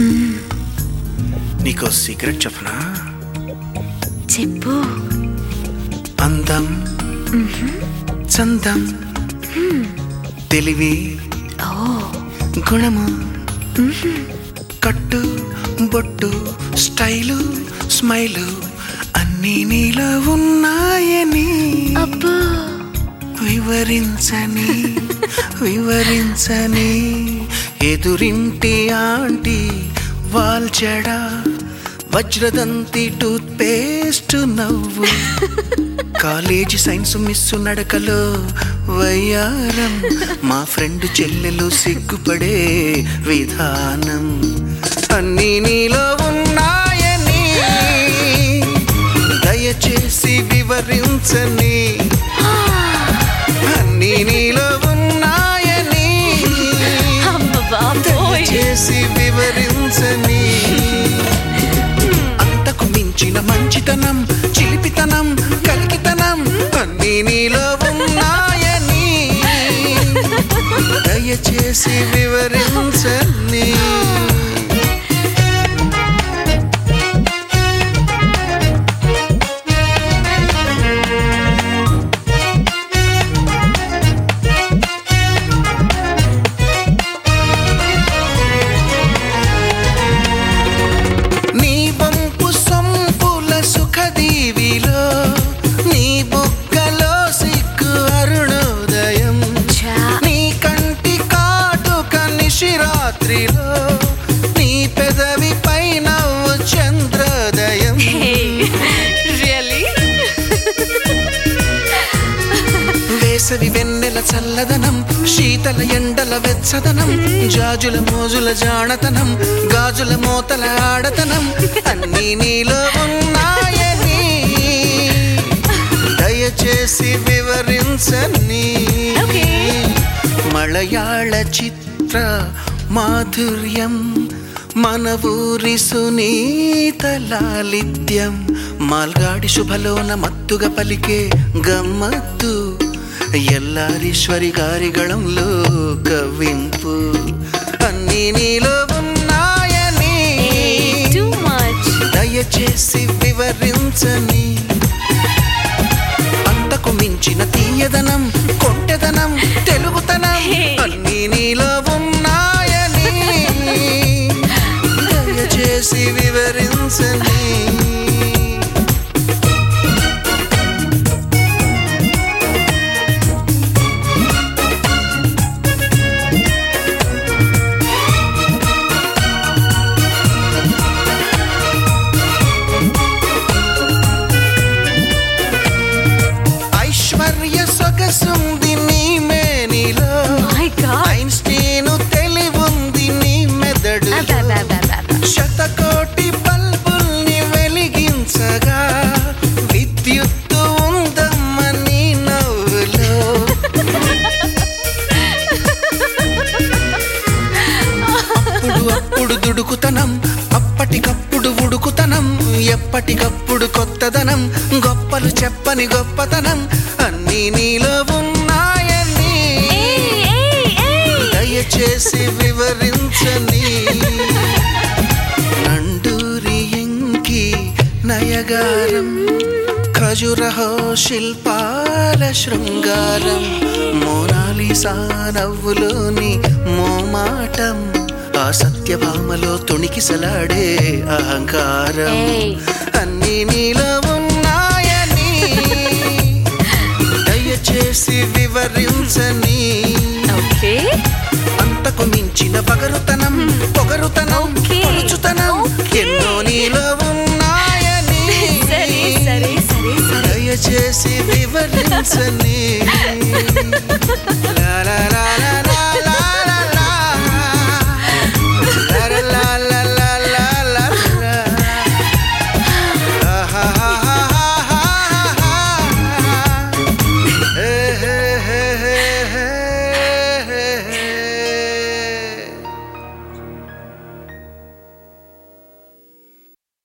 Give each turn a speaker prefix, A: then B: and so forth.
A: నీకో సీక్రెట్ చెప్పనా
B: చెప్పు
A: అందం చందం తెలివి
B: ఓ
A: గుణము కట్టు బొట్టు స్టైలు స్మైలు అన్నీ నీలో ఉన్నాయని
B: అబ్బో
A: వివరించని వివరించని ఎదురింటి ఆంటీ వాల్చడ వజ్రదంతి టూత్ పేస్ట్ నవ్వు కాలేజీ సైన్స్ మిస్సు నడకలో వయ్యారం మా ఫ్రెండ్ చెల్లెలు సిగ్గుపడే విధానం అన్నీ నీలో ఉన్నాయని దయచేసి వివరించని అన్నీ నీలో ఉన్నాయని
B: అమ్మ బాబోయ్
A: చేసి వివరించని అంతకు మించిన మంచితనం చిలిపితనం కలికితనం అన్నీ నీలో ఉన్నాయని దయచేసి వివరించని నీ వంపు సొంపుల సుఖదీవిలో నీ బుగ్గలో సిగ్గు అరుణోదయం
B: చా
A: నీ కంటి కాటుక నిశిరాత్రిలో నీ పెదవి పైన చంద్రోదయం
B: రియలీ
A: వేసవి వెన్నెల చల్లదనం శీతల ఎండల వెచ్చదనం జాజుల మోజుల జానతనం గాజుల మోతల ఆడతనం అన్నీ నీలో ఉన్నాయని దయచేసి వివరించని
B: ఓకే
A: మలయాళ చిత్ర మాధుర్యం మన ఊరి సునీత లాలిత్యం మాల్గాడి శుభలోన మత్తుగా పలికే గమ్మత్తు ఎల్లారీశ్వరి గారి గళంలో కవ్వింపు అన్నీ నీలో ఉన్నాయని
B: టూ మచ్
A: దయచేసి వివరించని అంతకు మించిన తీయదనం కొట్టెదనం తెలుగుతనం అన్నీ నీలో ఉన్నాయని దయచేసి వివరించని ఐశ్వర్య సొగసుంది నీ మేనిలో
B: మై గాడ్
A: ఐన్స్టీను తెలివుంది నీ మెదడు శతకోటి బల్బుల్ని వెలిగించగా విద్యుత్తు ఉందమ్మ నీ నవ్వులో అప్పుడు అప్పుడు దుడుకుతనం అప్పటికప్పుడు ఉడుకుతనం ఎప్పటికప్పుడు కొత్తదనం గొప్పలు చెప్పని గొప్పతనం అన్నీ నీలో ఉన్నాయని దయచేసి వివరించని నండూరి ఎంకి నయగారం ఖజురహో శిల్పాల శృంగారం మోనాలిసా నవ్వులోని మోమాటం ఆ సత్యభామలో తొణికిసలాడే అహంకారం
B: ఏయ్.
A: అన్నీ నీలో ఉన్నాయని దయచేసి వివరించని
B: ఓకే
A: అంతకు మించిన పగరుతనం పొగరుతనం
B: Okay.
A: పలుచుతనం
B: Okay.
A: ఎన్నో నీలో ఉన్నాయని
B: సరే సరే సరే సరే
A: దయచేసి వివరించని లా లా లా లా